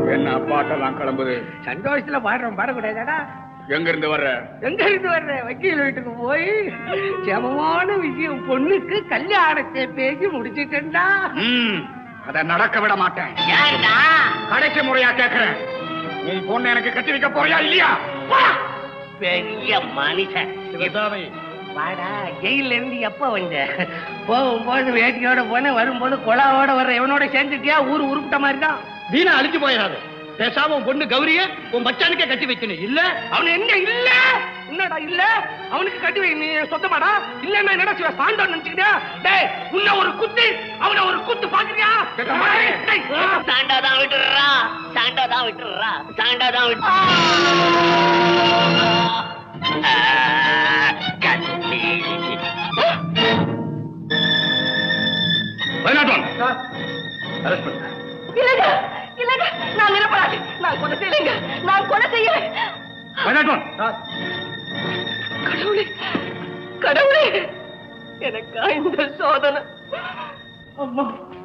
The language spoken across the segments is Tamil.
என்ன பாட்டெல்லாம் கிளம்புது சந்தோஷத்துல பாடுறோம் பாடக்கூடாதாடா எங்க இருந்து வர்ற எங்க இருந்து வர்ற வக்கீல் வீட்டுக்கு போய் செமமான விஷயம் பொண்ணுக்கு கல்யாணத்தை பேசி முடிச்சுட்டா ம், அத நடக்க விட மாட்டேன் கடைசி முறையா கேக்குறேன் உன் பொண்ணு எனக்கு கட்டி வைக்க போறியா இல்லையா பெரிய மனுஷன் வாடா ஜெயில இருந்து எப்ப வந்த போகும்போது வேட்டியோட போன வரும்போது கொலாவோட வர்ற எவனோட சேர்ந்துட்டியா ஊர் உருப்பிட்ட மாதிரி தான் வீணா அழிச்சு போயிடாது பேசாம உன் பொண்ணு கௌரிய உன் மச்சானுக்கே கட்டி வைக்கணும் இல்ல அவன் எங்க இல்ல என்னடா இல்ல அவனுக்கு கட்டி வை நீ சொந்தமாடா இல்லன்னா என்னடா சிவ சாண்டோன்னு நினைச்சுக்கிட்டியா டேய் உன்ன ஒரு குத்து அவன ஒரு குத்து பாக்குறியா டேய், சாண்டா தான் விட்டுறா சாண்டா தான் விட்டுறா சாண்டா தான் விட்டு கண்ணி பதினாட்டம் அரெஸ்ட் பண்ண இல்லங்க இல்லங்க நான் நிரப்பராது நான் கொலை செய்யலைங்க நான் கொலை செய்யல பதினாட்டம் கடவுளே கடவுளே எனக்கா இந்த சோதனை அம்மா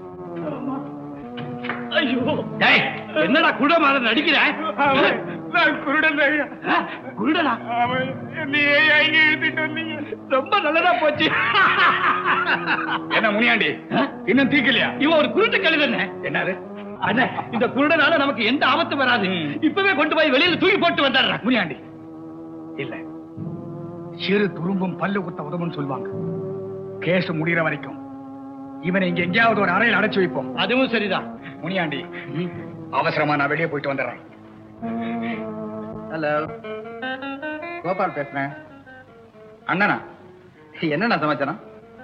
ஐயோ டேய் என்னடா குட மாதிரி நடிக்கிற நான் குருடன் ஐயா. ஆ, குருடனா அவன் நீ இங்க இழுத்துட்டு வந்தீங்க ரொம்ப நல்லதா போச்சு என்ன முனியாண்டி இன்னும் தீக்கலையா இவன் ஒரு குருட்டு கழுதண்ணே என்னது அண்ணே இந்த குருடனால நமக்கு எந்த ஆபத்தும் வராது இப்பவே கொண்டு போய் வெளியில தூக்கி போட்டு வந்துடுறேன் முனியாண்டி இல்ல சிறு துரும்பும் பல்லு குத்த உதவும்னு சொல்லுவாங்க கேஸ் முடிகிற வரைக்கும் இவனை இங்க எங்கேயாவது ஒரு அறையில் அடைச்சு வைப்போம் அதுவும் சரிதான் முனியாண்டி அவசரமா நான் வெளியே போயிட்டு வந்துடுறேன் ஹலோ கோபால் பேசுறேன் அண்ணனா என்னண்ணா சமாச்சாரம்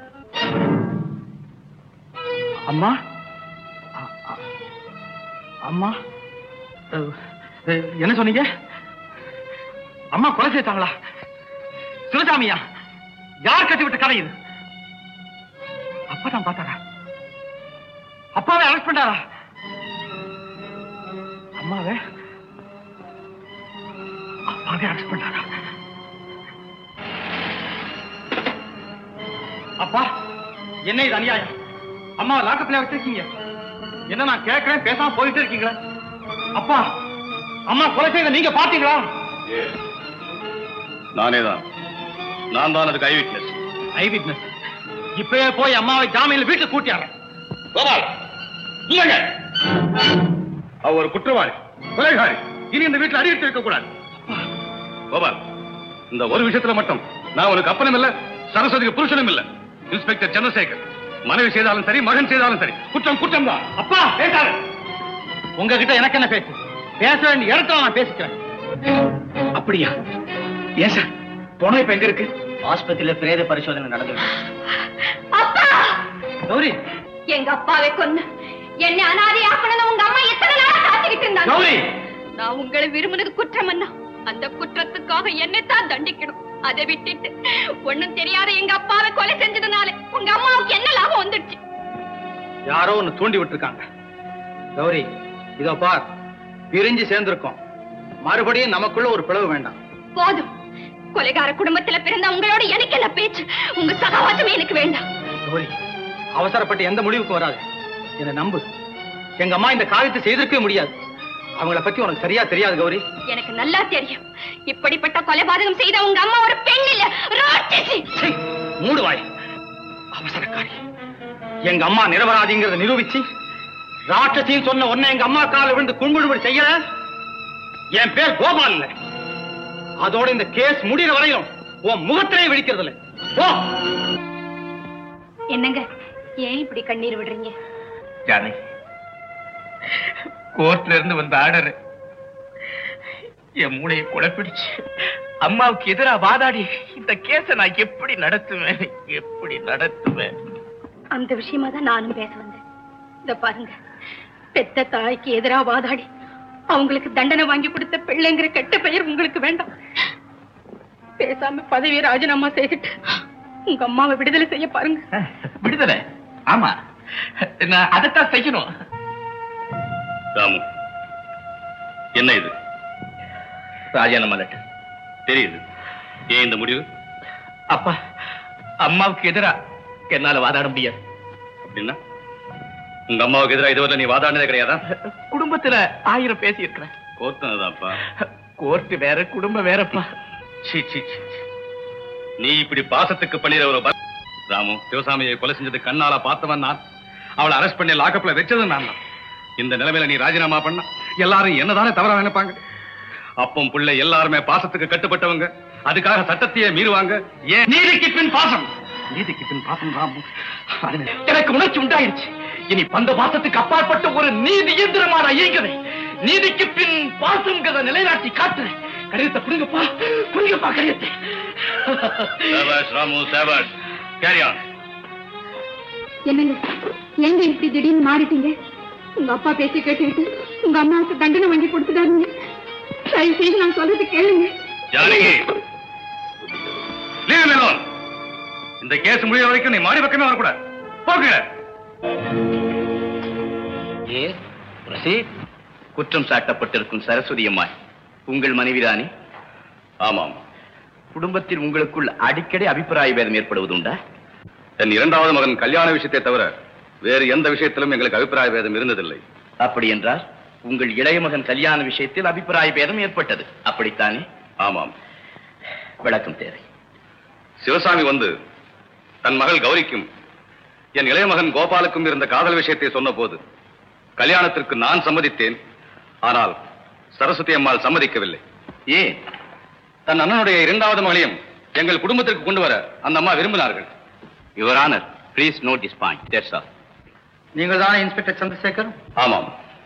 அம்மா அ- அ- அம்மா அஹ், அஹ், என்ன சொன்னீங்க அம்மா கொலை செய்தாங்களா சிவசாமியா யார் கட்டி விட்ட கதை இது அப்பதான் பார்த்தாரா அப்பாவை அரெஸ்ட் பண்ணாரா அம்மாவை அப்பாவை அரெஸ்ட் பண்ணாரா அப்பா என்ன இது அநியாயம் அம்மா லாக்கப்ல வச்சிருக்கீங்க என்ன நான் கேட்கறேன் பேசாம போயிட்டே இருக்கீங்களா அப்பா அம்மா கொலை செய்த நீங்க பாத்தீங்களா நானே தான் நான் தான் அதுக்கு ஐ விட்னஸ் ஐ விட்னஸ் இப்பவே போய் அம்மாவை ஜாமீன்ல வீட்டுக்கு கூட்டியாரேன் கோபால் இல்லைங்க அவ ஒரு குற்றவாளி கொலைகாரி இனி இந்த வீட்டுல அறிவித்து இருக்க கூடாது கோபால் இந்த ஒரு விஷயத்துல மட்டும் நான் உனக்கு அப்பனும் இல்ல சரஸ்வதிக்கு புருஷனும் இல்ல இன்ஸ்பெக்டர் சந்திரசேகர் மனைவி செய்தாலும் சரி மகன் செய்தாலும் சரி குற்றம் குற்றம் தான் அப்பா பேசாத உங்ககிட்ட எனக்கு என்ன பேசு பேச வேண்டிய இடத்துல நான் பேசிக்கிறேன் அப்படியா ஏன் சார் போன இப்ப எங்க இருக்கு ஆஸ்பத்திரியில பிரேத பரிசோதனை நடந்தது அப்பா கௌரி எங்க அப்பாவை கொன்னு என்னை அனாதை ஆக்கணும்னு உங்க அம்மா எத்தனை நாளா காத்துக்கிட்டு இருந்தாங்க கௌரி நான் உங்களை விரும்பினது குற்றம் என்ன அந்த குற்றத்துக்காக என்னைத்தான் தண்டிக்கணும் அதை விட்டுட்டு ஒண்ணும் தெரியாத எங்க அப்பாவை கொலை செஞ்சதுனால உங்க அம்மாவுக்கு என்ன லாபம் வந்துடுச்சு யாரோ ஒன்னு தூண்டி விட்டுருக்காங்க கௌரி இதோ பார் பிரிஞ்சு சேர்ந்திருக்கோம் மறுபடியும் நமக்குள்ள ஒரு பிளவு வேண்டாம் போதும் கொலைகார குடும்பத்துல பிறந்த உங்களோட எனக்கு என்ன பேச்சு உங்க சகவாசமே எனக்கு வேண்டாம் கௌரி அவசரப்பட்டு எந்த முடிவுக்கு வராது என்னை நம்பு எங்க அம்மா இந்த காரியத்தை செய்திருக்கவே முடியாது அவங்கள பத்தி உனக்கு சரியா தெரியாது கௌரி எனக்கு நல்லா தெரியும் இப்படிப்பட்ட கொலைபாதகம் செய்த உங்க அம்மா ஒரு பெண் இல்ல ராட்சசி சீ, மூடு வாய் அவசரக்காரி எங்க அம்மா நிரபராதிங்கிறத நிரூபிச்சு ராட்சசின்னு சொன்ன உன்னை எங்க அம்மா கால விழுந்து கும்பிடுபடி செய்யல என் பேர் கோபால் இல்ல அதோட இந்த கேஸ் முடிகிற வரையும் உன் முகத்திலே வெடிக்கிறது இல்ல போ என்னங்க ஏன் இப்படி கண்ணீர் விடுறீங்க ஜானகி கோர்ட்ல இருந்து வந்த ஆர்டர் என் மூளையை குழப்பிடுச்சு அம்மாவுக்கு எதிரா வாதாடி இந்த கேஸ நான் எப்படி நடத்துவேன் எப்படி நடத்துவேன் அந்த விஷயமா தான் நானும் பேச வந்தேன் இத பாருங்க பெத்த தாய்க்கு எதிரா வாதாடி அவங்களுக்கு தண்டனை வாங்கி கொடுத்த பிள்ளைங்கிற கெட்ட பெயர் உங்களுக்கு வேண்டாம் பேசாம பதவியை ராஜினாமா செய்துட்டு உங்க அம்மாவை விடுதலை செய்ய பாருங்க விடுதலை ஆமா நான் அதைத்தான் செய்யணும் ராமு என்ன இது ராஜானாமா லெட்டர் தெரியுது ஏன் இந்த முடிவு அப்பா அம்மாவுக்கு எதிரா என்னால வாதாட முடியாது அப்படின்னா உங்க அம்மாவுக்கு எதிராக இதுவரை நீ வாதாடினதே கிடையாதா குடும்பத்துல ஆயிரம் பேசி இருக்கிறேன் கோர்த்தனதாப்பா கோர்ட்டு வேற குடும்பம் வேறப்பா சீ, சீ, சீ, சீ. நீ இப்படி பாசத்துக்கு பண்ணிற ஒரு ப- ராமு சிவசாமியை கொலை செஞ்சது கண்ணால பார்த்தவன் நான் அவளை அரெஸ்ட் பண்ணி லாக்கப்ல வச்சது நான் தான் இந்த நிலைமையில நீ ராஜினாமா பண்ண எல்லாரும் என்னதானே தவறா நினைப்பாங்க அப்பம் புள்ள எல்லாருமே பாசத்துக்கு கட்டுப்பட்டவங்க அதுக்காக சட்டத்தையே மீறுவாங்க ஏன் நீதிக்கு பின் பாசம் நீதிக்கு பின் பாசம் ராமு எனக்கு உணர்ச்சி உண்டாயிருச்சு இனி பந்த பாசத்துக்கு அப்பாற்பட்ட ஒரு நீதி இயந்திரமான இயங்குதை நீதிக்கு பின் பாசம்ங்கிறத நிலைநாட்டி காட்டுறேன் கடிதத்தை புரிங்கப்பா புரிங்கப்பா கடிதத்தை சேவாஷ் ராமு சேவாஷ் கேரி ஆன் என்னங்க ஏங்க இப்படி திடீர்னு மாறிட்டீங்க உங்க அப்பா பேசி கேட்டுக்கிட்டு உங்க அம்மாவுக்கு தண்டனை வாங்கி கொடுத்துட்டாருங்க தயவு செய்து நான் சொல்றது கேளுங்க ஜானகி லீவ் alone. இந்த கேஸ் முடிய வரைக்கும் நீ மாடி பக்கமே வரக்கூடாது போக ஏ பிரசீத் குற்றம் சாட்டப்பட்டிருக்கும் சரஸ்வதி அம்மாள் உங்கள் மனைவிதானே ஆமாம் குடும்பத்தில் உங்களுக்குள் அடிக்கடி அபிப்பிராய பேதம் ஏற்படுவது உண்டா என் இரண்டாவது மகன் கல்யாண விஷயத்தை தவிர வேறு எந்த விஷயத்திலும் எங்களுக்கு அபிப்பிராய பேதம் இருந்ததில்லை அப்படி என்றால் உங்கள் இளைய மகன் கல்யாண விஷயத்தில் அபிப்பிராய பேதம் ஏற்பட்டது அப்படித்தானே ஆமாம் விளக்கம் தேவை சிவசாமி வந்து தன் மகள் கௌரிக்கும் என் இளைய மகன் கோபாலுக்கும் இருந்த காதல் விஷயத்தை சொன்னபோது கல்யாணத்திற்கு நான் சம்மதித்தேன் ஆனால் சரஸ்வதி அம்மாள் சம்மதிக்கவில்லை ஏன் தன் அண்ணனுடைய இரண்டாவது மகளையும் எங்கள் குடும்பத்திற்கு கொண்டு வர அந்த அம்மா விரும்பினார்கள் your honour please note this point that's all நீங்கள் தானே இன்ஸ்பெக்டர் சந்திரசேகர் ஆமாம்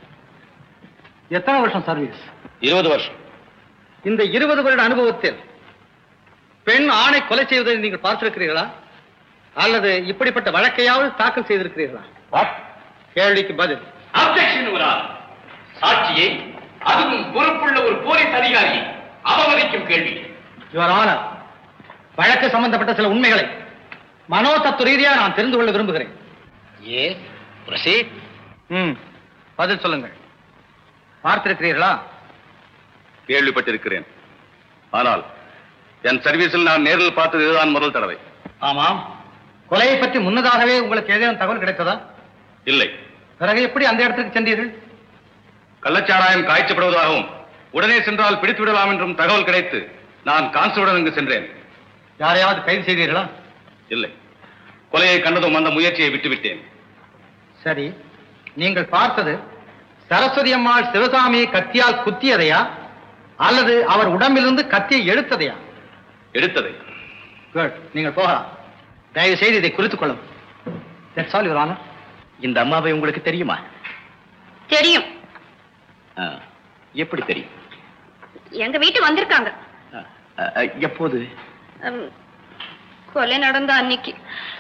எத்தனை வருஷம் சர்வீஸ் இருபது வருஷம் இந்த இருபது வருட அனுபவத்தில் பெண் ஆணை கொலை செய்வதை நீங்கள் பார்த்திருக்கிறீர்களா அல்லது இப்படிப்பட்ட வழக்கையாவது தாக்கல் செய்திருக்கிறீர்களா கேள்விக்கு பதில் அப்செக்ஷன் சாட்சியை அதுவும் பொறுப்புள்ள ஒரு போலீஸ் அதிகாரியை அவமதிக்கும் கேள்வி யுவர் ஆனர் வழக்கு சம்பந்தப்பட்ட சில உண்மைகளை மனோ தத்துவ ரீதியா நான் தெரிந்து கொள்ள விரும்புகிறேன் ஏ பிரசீத் ம் பதில் சொல்லுங்கள் பார்த்திருக்கிறீர்களா கேள்விப்பட்டிருக்கிறேன் ஆனால் என் சர்வீஸில் நான் நேரில் பார்த்தது இதுதான் முதல் தடவை ஆமாம் கொலையை பற்றி முன்னதாகவே உங்களுக்கு ஏதேனும் தகவல் கிடைத்ததா இல்லை பிறகு எப்படி அந்த இடத்துக்கு சென்றீர்கள் கள்ளச்சாராயம் காய்ச்சப்படுவதாகவும் உடனே சென்றால் பிடித்து விடலாம் என்றும் தகவல் கிடைத்து நான் கான்ஸ்டபிளுடன் அங்கு சென்றேன் யாரையாவது கைது செய்தீர்களா இல்லை கொலையை கண்டதும் அந்த முயற்சியை விட்டுவிட்டேன் சரி நீங்கள் பார்த்தது சரஸ்வதி அம்மாள் சிவசாமியை கத்தியால் குத்தியதையா அல்லது அவர் உடம்பிலிருந்து கத்தியை எடுத்ததையா எடுத்ததை குட் நீங்கள் போகலாம் தயவு செய்து இதை குறித்துக் கொள்ளும் தட்ஸ் ஆல் யுவர் ஆனர் இந்த அம்மாவை உங்களுக்கு தெரியுமா தெரியும் ஆ, எப்படி தெரியும் எங்க வீட்டு வந்திருக்காங்க ஆ, ஆ, எப்போது உம், கொலை நடந்த அன்னைக்கு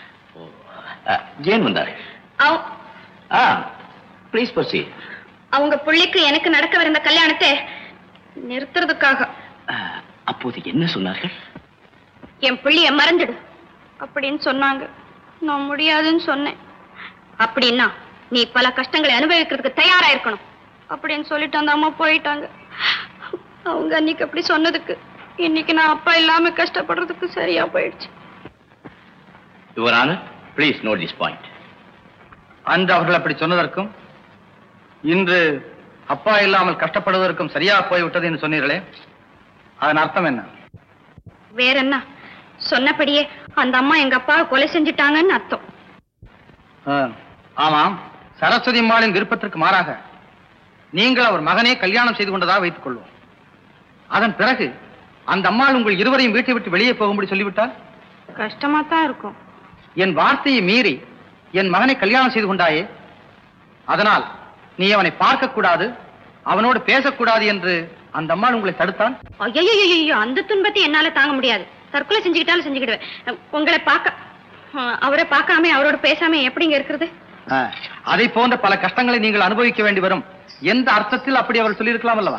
ஆ, ஏன் வந்தார் அவ- ஆ ப்ளீஸ் பர்சி அவங்க புள்ளிக்கு எனக்கு நடக்கவிருந்த கல்யாணத்தை நிறுத்துறதுக்காக அப்போது என்ன சொன்னார்கள் என் பிள்ளைய மறந்துடு அப்படின்னு சொன்னாங்க நான் முடியாதுன்னு சொன்னேன் அப்படின்னா நீ பல கஷ்டங்களை அனுபவிக்கிறதுக்கு தயாரா இருக்கணும் அப்படின்னு சொல்லிட்டு அந்த அம்மா போயிட்டாங்க அவங்க அன்னைக்கு அப்படி சொன்னதுக்கு இன்னைக்கு நான் அப்பா இல்லாம கஷ்டப்படுறதுக்கு சரியா போயிடுச்சு your honour please note this point அன்று அவர்கள் அப்படி சொன்னதற்கும் இன்று அப்பா இல்லாமல் கஷ்டப்படுவதற்கும் சரியா போய்விட்டது என்று சொன்னீர்களே அதன் அர்த்தம் என்ன வேற என்ன சொன்னபடியே அந்த அம்மா எங்க அப்பாவை கொலை செஞ்சுட்டாங்கன்னு அர்த்தம் ஆ, ஆமாம் சரஸ்வதி அம்மாளின் விருப்பத்திற்கு மாறாக நீங்கள் அவர் மகனே கல்யாணம் செய்து கொண்டதாக வைத்துக் கொள்வோம் அதன் பிறகு அந்த அம்மாள் உங்கள் இருவரையும் வீட்டை விட்டு வெளியே போகும்படி சொல்லிவிட்டால் கஷ்டமா தான் இருக்கும் என் வார்த்தையை மீறி என் மகனை கல்யாணம் செய்து கொண்டாயே அதனால் நீ அவனை பார்க்க கூடாது அவனோடு பேசக்கூடாது என்று அந்த அம்மாள் உங்களை தடுத்தான் ஐயோ அந்த துன்பத்தை என்னால தாங்க முடியாது தற்கொலை செஞ்சுக்கிட்டாலும் செஞ்சுக்கிடுவேன் அஹ், உங்களை பார்க்க அஹ், அவரை பார்க்காம அவரோட பேசாம எப்படிங்க இருக்கிறது ஆ, அதை போன்ற பல கஷ்டங்களை நீங்கள் அனுபவிக்க வேண்டி வரும் எந்த அர்த்தத்தில் அப்படி அவர் சொல்லியிருக்கலாம் அல்லவா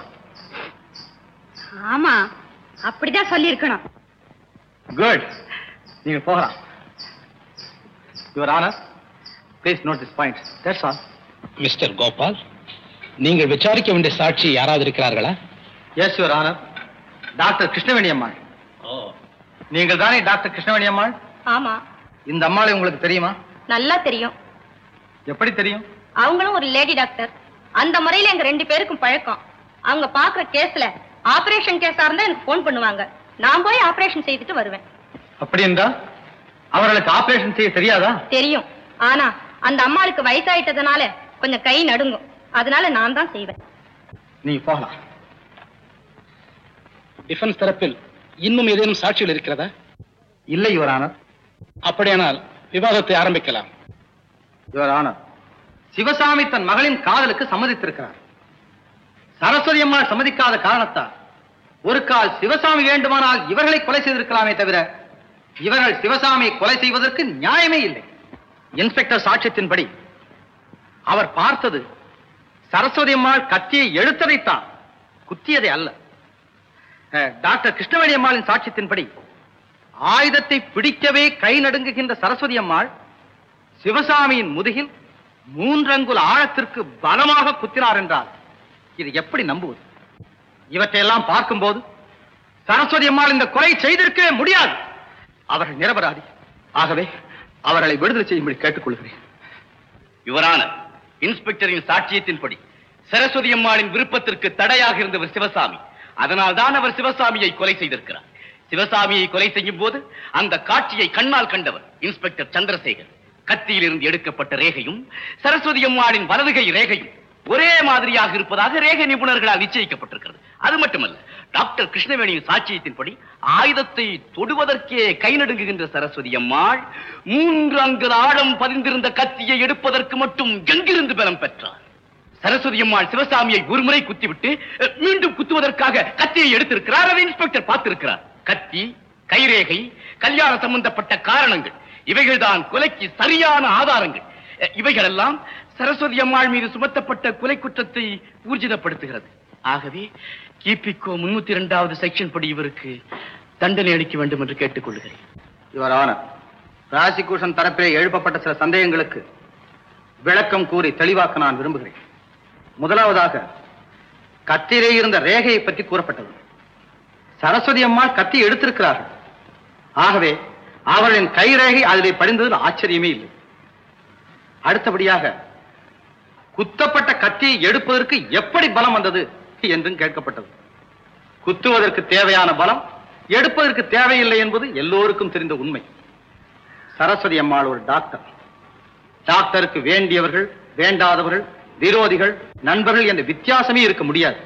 ஆமா அப்படிதான் சொல்லியிருக்கணும் குட் நீங்க போகலாம் your honour please note this point that's all mister Gopal நீங்கள் விசாரிக்க வேண்டிய சாட்சி யாராவது இருக்கிறார்களா yes your honour doctor Krishnaveni அம்மாள் நீங்கள் தானே டாக்டர் கிருஷ்ணவேணி அம்மாள் ஆமா இந்த அம்மாளை உங்களுக்கு தெரியுமா நல்லா தெரியும் எப்படி தெரியும் அவங்களும் ஒரு லேடி டாக்டர் அந்த முறையில எங்க ரெண்டு பேருக்கும் பழக்கம் அவங்க பாக்குற கேஸ்ல ஆபரேஷன் கேஸா இருந்தா எனக்கு ஃபோன் பண்ணுவாங்க நான் போய் ஆபரேஷன் செய்துட்டு வருவேன் அப்படி என்றால் அவர்களுக்கு ஆபரேஷன் செய்ய தெரியாதா தெரியும் ஆனா அந்த அம்மாளுக்கு வயசாயிட்டதுனால கொஞ்சம் கை நடுங்கும் அதனால நான் தான் செய்வேன் நீ போகலாம் டிஃபென்ஸ் தரப்பில் இன்னும் ஏதேனும் சாட்சிகள் இருக்கிறதா இல்லை யுவர் ஆனர் அப்படியானால் விவாதத்தை ஆரம்பிக்கலாம் யுவர் ஆனர் சிவசாமி தன் மகளின் காதலுக்கு சம்மதித்திருக்கிறார் சரஸ்வதி அம்மாள் சம்மதிக்காத காரணத்தால் ஒரு கால் சிவசாமி வேண்டுமானால் இவர்களை கொலை செய்திருக்கலாமே தவிர இவர்கள் சிவசாமியை கொலை செய்வதற்கு நியாயமே இல்லை இன்ஸ்பெக்டர் சாட்சியத்தின்படி அவர் பார்த்தது சரஸ்வதி அம்மாள் கத்தியை எடுத்ததைத்தான் குத்தியதை அல்ல அஹ், டாக்டர் கிருஷ்ணவேணி அம்மாளின் சாட்சியத்தின்படி ஆயுதத்தை பிடிக்கவே கை நடுங்குகின்ற சரஸ்வதி அம்மாள் சிவசாமியின் முதுகில் மூன்றங்குல ஆழத்திற்கு பலமாக குத்தினார் என்றால் இது எப்படி நம்புவது இவற்றையெல்லாம் பார்க்கும்போது சரஸ்வதி அம்மாள் இந்த கொலை செய்திருக்கவே முடியாது அவர்கள் நிரபராதி ஆகவே அவர்களை விடுதலை செய்யும்படி கேட்டுக்கொள்கிறேன் யுவரான இன்ஸ்பெக்டரின் சாட்சியத்தின்படி சரஸ்வதி அம்மாளின் விருப்பத்திற்கு தடையாக இருந்தவர் சிவசாமி அதனால்தான் அவர் சிவசாமியை கொலை செய்திருக்கிறார் சிவசாமியை கொலை செய்யும் போது அந்த காட்சியை கண்ணால் கண்டவர் இன்ஸ்பெக்டர் சந்திரசேகர் கத்தியிலிருந்து எடுக்கப்பட்ட ரேகையும் சரஸ்வதி அம்மாளின் வலதுகை ரேகையும் ஒரே மாதிரியாக இருப்பதாக ரேகை நிபுணர்களால் நிச்சயிக்கப்பட்டிருக்கிறது அது மட்டுமல்ல டாக்டர் கிருஷ்ணவேணியின் சாட்சியத்தின்படி ஆயுதத்தை தொடுவதற்கே கை நடுங்குகின்ற சரஸ்வதி அம்மாள் மூன்று அங்குல ஆழம் பதிந்திருந்த கத்தியை எடுப்பதற்கு மட்டும் எங்கிருந்து பலம் பெற்றார் சரஸ்வதி அம்மாள் சிவசாமியை ஒருமுறை குத்திவிட்டு அஹ், மீண்டும் குத்துவதற்காக கத்தியை எடுத்திருக்கிறார் அதை இன்ஸ்பெக்டர் பார்த்திருக்கிறார் கத்தி கைரேகை கல்யாண சம்பந்தப்பட்ட காரணங்கள் இவைகள்தான் கொலைக்கு சரியான ஆதாரங்கள் அஹ், இவைகளெல்லாம் சரஸ்வதி அம்மாள் மீது சுமத்தப்பட்ட கொலை குற்றத்தை ஊர்ஜிதப்படுத்துகிறது ஆகவே கிபிகோ முன்னூத்தி இரண்டாவது செக்ஷன் படி இவருக்கு தண்டனை அளிக்க வேண்டும் என்று கேட்டுக்கொள்கிறேன் யுவர் ஆனர் பிராசிகூஷன் தரப்பிலே எழுப்பப்பட்ட சில சந்தேகங்களுக்கு விளக்கம் கூறி தெளிவாக்க நான் விரும்புகிறேன் முதலாவதாக கத்தியிலே இருந்த ரேகையை பற்றி கூறப்பட்டது சரஸ்வதி அம்மாள் கத்தி எடுத்திருக்கிறார்கள் ஆகவே அவர்களின் கை ரேகை அதிலே படிந்ததில் ஆச்சரியமே இல்லை அடுத்தபடியாக குத்தப்பட்ட கத்தியை எடுப்பதற்கு எப்படி பலம் வந்தது என்றும் கேட்கப்பட்டது குத்துவதற்கு தேவையான பலம் எடுப்பதற்கு தேவையில்லை என்பது எல்லோருக்கும் தெரிந்த உண்மை சரஸ்வதி அம்மாள் ஒரு டாக்டர் டாக்டருக்கு வேண்டியவர்கள் வேண்டாதவர்கள் விரோதிகள் நண்பர்கள் என்ற வித்தியாசமே இருக்க முடியாது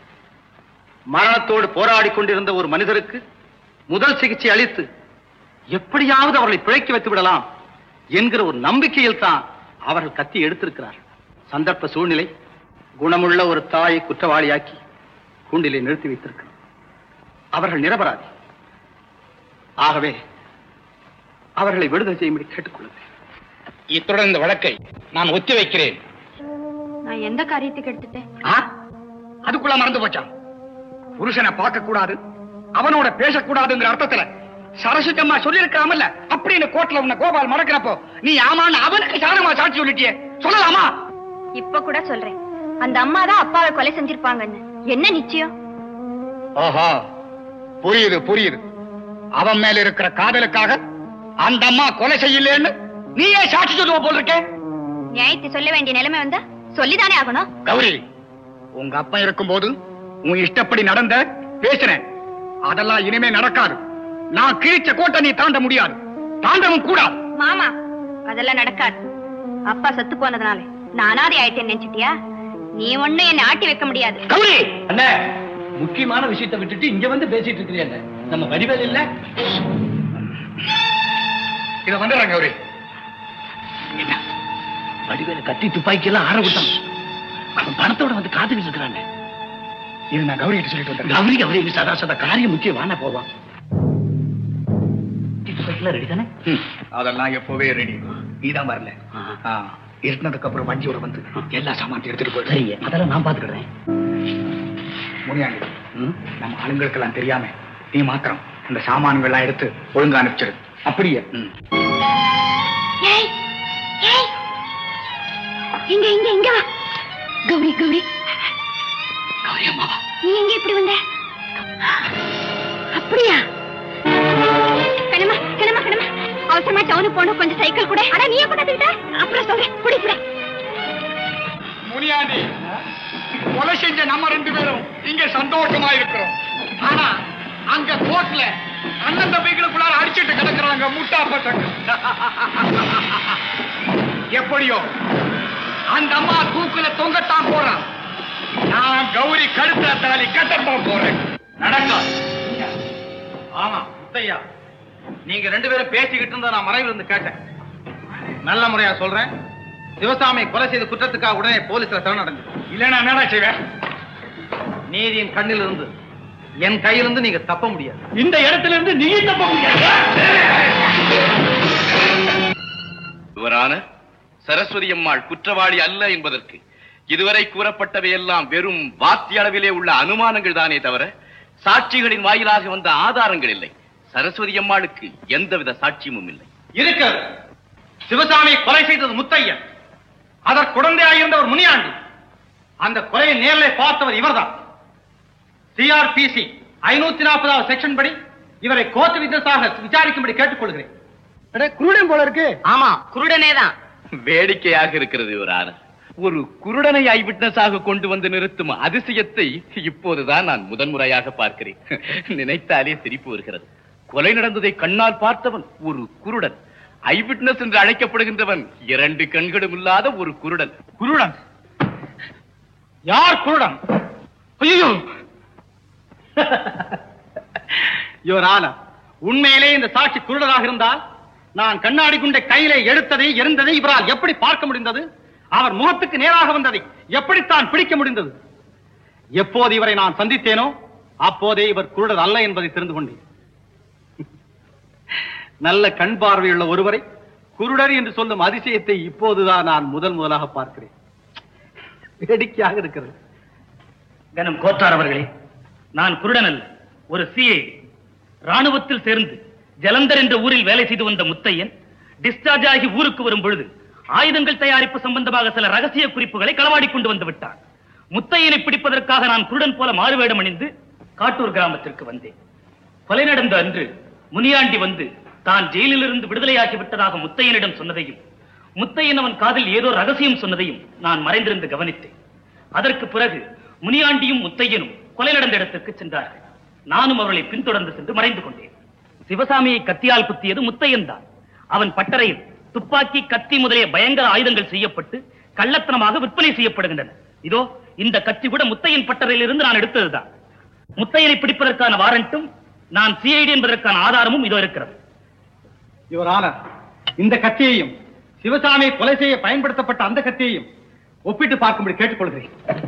மரணத்தோடு போராடி கொண்டிருந்த ஒரு மனிதருக்கு முதல் சிகிச்சை அளித்து எப்படியாவது அவர்களை பிழைக்க வைத்து விடலாம் என்கிற ஒரு நம்பிக்கையில் தான் அவர்கள் கத்தி எடுத்திருக்கிறார்கள் சந்தர்ப்ப சூழ்நிலை குணமுள்ள ஒரு தாயை குற்றவாளியாக்கி கூண்டிலே நிறுத்தி வைத்திருக்கிறார் அவர்கள் நிரபராதி ஆகவே அவர்களை விடுதலை செய்யும்படி கேட்டுக்கொள்ளுங்கள் இத்துடன் இந்த வழக்கை நான் ஒத்தி வைக்கிறேன் நான் எந்த காரியத்துக்கு எடுத்துட்டேன் ஆ? அதுக்குள்ள மறந்து போச்சான் புருஷனை பார்க்க கூடாது அவனோட பேசக்கூடாதுங்கிற அர்த்தத்துல சரஸ்வதி அம்மா சொல்லியிருக்காமல்ல அப்படின்னு கோர்ட்ல உன்னை கோபால் மறக்கிறப்போ நீ ஆமான்னு அவனுக்கு சாதகமா சாட்சி சொல்லிட்டியே சொல்லலாமா இப்ப கூட சொல்றேன் அந்த அம்மா தான் அப்பாவை கொலை செஞ்சிருப்பாங்கன்னு என்ன நிச்சயம் ஓஹோ புரியுது புரியுது அவன் மேல இருக்கிற காதலுக்காக அந்த அம்மா கொலை செய்யலன்னு நீயே சாட்சி சொல்லுவ போல் இருக்க நியாயத்தை சொல்ல வேண்டிய நிலைமை வந்தா சொல்லிதானே ஆகணும் கௌரி உங்க அப்பா இருக்கும்போது உன் இஷ்டப்படி நடந்த பேசினேன் அதெல்லாம் இனிமே நடக்காது நான் கிழிச்ச கோட்டை நீ தாண்ட முடியாது தாண்டவும் கூடாது மாமா அதெல்லாம் நடக்காது அப்பா செத்து போனதுனால நான் அனாதை ஆயிட்டேன்னு நினைச்சிட்டியா நீ ஒண்ணும் என்னை ஆட்டி வைக்க முடியாது கௌரி அண்ணே முக்கியமான விஷயத்தை விட்டுட்டு இங்க வந்து பேசிட்டு இருக்கிறீங்க நம்ம வடிவேல் இல்ல இத வந்துடுறேன் கௌரி என்ன வடிவேல கத்தி துப்பாக்கி எல்லாம் ஆற விட்டான் அவன் பணத்தோட வந்து காத்துக்கிட்டு இருக்கிறாங்க இது நான் கௌரி கிட்ட சொல்லிட்டு வந்துடுறேன் கௌரி கௌரி சதா சதா காரியம் முக்கியமான போவான் ரெடி தானே அதெல்லாம் எப்பவே ரெடி நீதான் வரல ஆ, இருட்டினதுக்கு அப்புறம் வண்டியோட வந்து எல்லா சாமான் எடுத்துட்டு போய் சரிங்க அதெல்லாம் நான் பாத்துக்கிறேன் முனியாண்டி நம்ம ஆளுங்களுக்கெல்லாம் தெரியாம நீ மாத்திரம் அந்த சாமான்கள் எல்லாம் எடுத்து ஒழுங்கா அனுப்பிச்சிடு அப்படியே ம். ஏய் ஏய் இங்க இங்க இங்க வா கௌரி கௌரி கௌரி அம்மாவா நீ எங்க இப்படி வந்த அப்படியா கண்ணம்மா கண்ணம்மா கண்ணம்மா அவசரமா டவுனுக்கு போகணும் கொஞ்சம் சைக்கிள் கூட அட நீ எப்ப கத்துக்கிட்ட அப்புறம் சொல்றேன் குடி குடி முனியாண்டி கொலை செஞ்ச நம்ம ரெண்டு பேரும் இங்க சந்தோஷமா இருக்கிறோம் ஆனா அங்க கோர்ட்ல அண்ணன் தம்பிகளுக்குள்ளார அடிச்சிட்டு கிடக்குறாங்க முட்டா பசங்க எப்படியோ அந்த அம்மா தூக்குல தொங்கத்தான் போறான் நான் கௌரி கழுத்துல தாலி கட்டத்தான் போறேன் நடக்காது ஆமா முத்தையா நீங்க ரெண்டு பேரும் பேசிக்கிட்டு இருந்தா நான் மறைவில் இருந்து கேட்டேன் நல்ல முறையா சொல்றேன் சிவசாமி கொலை செய்த குற்றத்துக்காக உடனே போலீஸ்ல சரணடைஞ்சு இல்லைன்னா என்னடா செய்வேன் நீதியின் கண்ணில் இருந்து என் கையிலிருந்து நீங்க தப்ப முடியாது இந்த இடத்துல இருந்து நீ தப்ப முடியாது இவரான சரஸ்வதி அம்மாள் குற்றவாளி அல்ல என்பதற்கு இதுவரை கூறப்பட்டவையெல்லாம் வெறும் வாத்தி அளவிலே உள்ள அனுமானங்கள் தானே தவிர சாட்சிகளின் வாயிலாக வந்த ஆதாரங்கள் இல்லை சரஸ்வதி அம்மாளுக்கு எந்தவித சாட்சியமும் இல்லை இருக்கிறது சிவசாமி கொலை செய்தது முத்தையன் அதற்கு குழந்தையாயிருந்தவர் முனியாண்டி அந்த கொலையை நேரில் பார்த்தவர் இவர்தான் சிஆர்பிசி ஐநூத்தி நாற்பதாவது செக்ஷன் படி இவரை கோர்ட் வித்னஸாக விசாரிக்கும்படி கேட்டுக்கொள்கிறேன் குருடன் போல இருக்கு ஆமா குருடனே தான் வேடிக்கையாக இருக்கிறது இவரான ஒரு குருடனை ஐவிட்னஸாக கொண்டு வந்து நிறுத்தும் அதிசயத்தை இப்போதுதான் நான் முதன்முறையாக பார்க்கிறேன் நினைத்தாலே சிரிப்பு வருகிறது கொலை நடந்ததை கண்ணால் பார்த்தவன் ஒரு குருடன் ஐவிட்னஸ் என்று அழைக்கப்படுகின்றவன் இரண்டு கண்களும் இல்லாத ஒரு குருடன் குருடன் யார் குருடன் ஐயோ யுவர் ஆனர் உண்மையிலே இந்த சாட்சி குருடராக இருந்தால் நான் கண்ணாடி குண்டை கையிலே எடுத்ததை எரிந்ததை இவரால் எப்படி பார்க்க முடிந்தது அவர் முகத்துக்கு நேராக வந்ததை எப்படித்தான் பிடிக்க முடிந்தது எப்போது இவரை நான் சந்தித்தேனோ அப்போதே இவர் குருடர் அல்ல என்பதை தெரிந்து கொண்டேன் நல்ல கண் பார்வையுள்ள ஒருவரை குருடர் என்று சொல்லும் அதிசயத்தை இப்போதுதான் நான் முதல் முதலாக பார்க்கிறேன் வேடிக்கையாக இருக்கிறது கனம் கோத்தார் அவர்களே நான் குருடன் அல்ல ஒரு சிஐ ராணுவத்தில் சேர்ந்து ஜலந்தர் என்ற ஊரில் வேலை செய்து வந்த முத்தையன் டிஸ்சார்ஜ் ஆகி ஊருக்கு வரும் பொழுது ஆயுதங்கள் தயாரிப்பு சம்பந்தமாக சில ரகசிய குறிப்புகளை களவாடி கொண்டு வந்து விட்டான் முத்தையனை பிடிப்பதற்காக நான் குருடன் போல மாறுவேடம் அணிந்து காட்டூர் கிராமத்திற்கு வந்தேன் கொலை நடந்த அன்று முனியாண்டி வந்து தான் ஜெயிலிலிருந்து விடுதலையாகி விட்டதாக முத்தையனிடம் சொன்னதையும் முத்தையன் அவன் காதில் ஏதோ ரகசியம் சொன்னதையும் நான் மறைந்திருந்து கவனித்தேன் அதற்கு பிறகு முனியாண்டியும் முத்தையனும் கொலை நடந்த இடத்திற்கு சென்றார்கள் நானும் அவர்களை பின்தொடர்ந்து சென்று மறைந்து கொண்டேன் சிவசாமியை கத்தியால் குத்தியது முத்தையன் தான் அவன் பட்டறையில் துப்பாக்கி கத்தி முதலிய பயங்கர ஆயுதங்கள் செய்யப்பட்டு கள்ளத்தனமாக விற்பனை செய்யப்படுகின்றன இதோ இந்த கத்தி கூட முத்தையன் பட்டறையில் இருந்து நான் எடுத்ததுதான் முத்தையனை பிடிப்பதற்கான வாரண்ட்டும் நான் சிஐடி என்பதற்கான ஆதாரமும் இதோ இருக்கிறது யுவர் ஆனர் இந்த கத்தியையும் சிவசாமி கொலை செய்ய பயன்படுத்தப்பட்ட அந்த கத்தியையும் ஒப்பிட்டு பார்க்கும்படி கேட்டுக்கொள்கிறேன்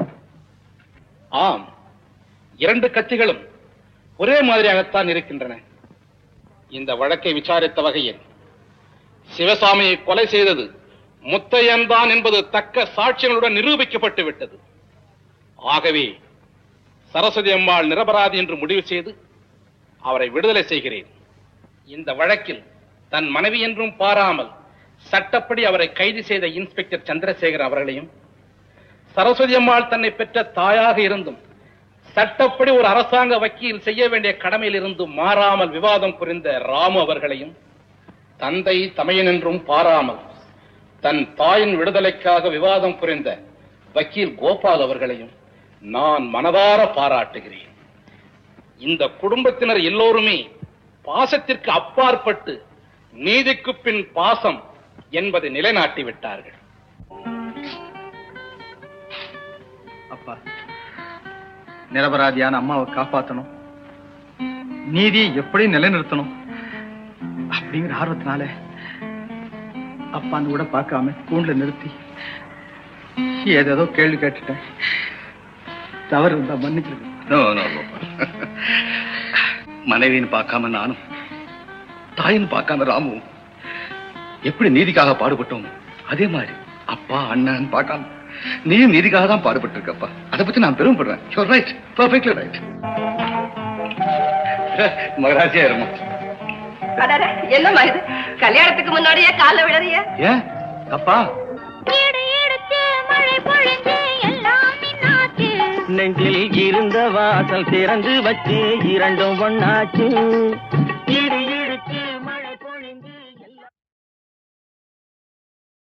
ஆம் இரண்டு கட்சிகளும் ஒரே மாதிரியாகத்தான் இருக்கின்றன இந்த வழக்கை விசாரித்த வகையில் சிவசாமியை கொலை செய்தது முத்தையன் தான் என்பது தக்க சாட்சியங்களுடன் நிரூபிக்கப்பட்டு விட்டது ஆகவே சரஸ்வதி அம்மாள் நிரபராதி என்று முடிவு செய்து அவரை விடுதலை செய்கிறேன் இந்த வழக்கில் தன் மனைவி என்றும் பாராமல் சட்டப்படி அவரை கைது செய்த இன்ஸ்பெக்டர் சந்திரசேகர் அவர்களையும் சரஸ்வதி அம்மாள் தன்னை பெற்ற தாயாக இருந்தும் சட்டப்படி ஒரு அரசாங்க வக்கீல் செய்ய வேண்டிய கடமையில் இருந்தும் மாறாமல் விவாதம் புரிந்த ராமு அவர்களையும் தந்தை தமையன் என்றும் பாராமல் தன் தாயின் விடுதலைக்காக விவாதம் புரிந்த வக்கீல் கோபால் அவர்களையும் நான் மனதார பாராட்டுகிறேன் இந்த குடும்பத்தினர் எல்லோருமே பாசத்திற்கு அப்பாற்பட்டு நீதிக்கு பின் பாசம் என்பதை நிலைநாட்டி விட்டார்கள் அப்பா நிரபராதியான அம்மாவை காப்பாத்தணும் நீதியை எப்படி நிலைநிறுத்தணும் அப்படிங்கிற ஆர்வத்தினால அப்பான்னு கூட பார்க்காம கூண்டுல நிறுத்தி ஏதேதோ கேள்வி கேட்டுட்டேன் தவறு இருந்தா மன்னிச்சிருக்கேன் நோ நோ மனைவின்னு பார்க்காம நானும் தாயின்னு பார்க்காம ராமுவும் எப்படி நீதிக்காக பாடுபட்டோம் அதே மாதிரி அப்பா அண்ணன் பார்க்காம நீயும் நீதிக்காக தான் பாடுபட்டு இருக்கப்பா அதை பத்தி நான் பெருமைப்படுறேன் யூர் ரைட் பர்ஃபெக்ட்லி ரைட் மகராஜியா இருமா என்னம்மா இது கல்யாணத்துக்கு முன்னாடியே கால விடறிய ஏன் அப்பா நெஞ்சில் இருந்த வாசல் திறந்து வச்சு இரண்டும் ஒண்ணாச்சு இடி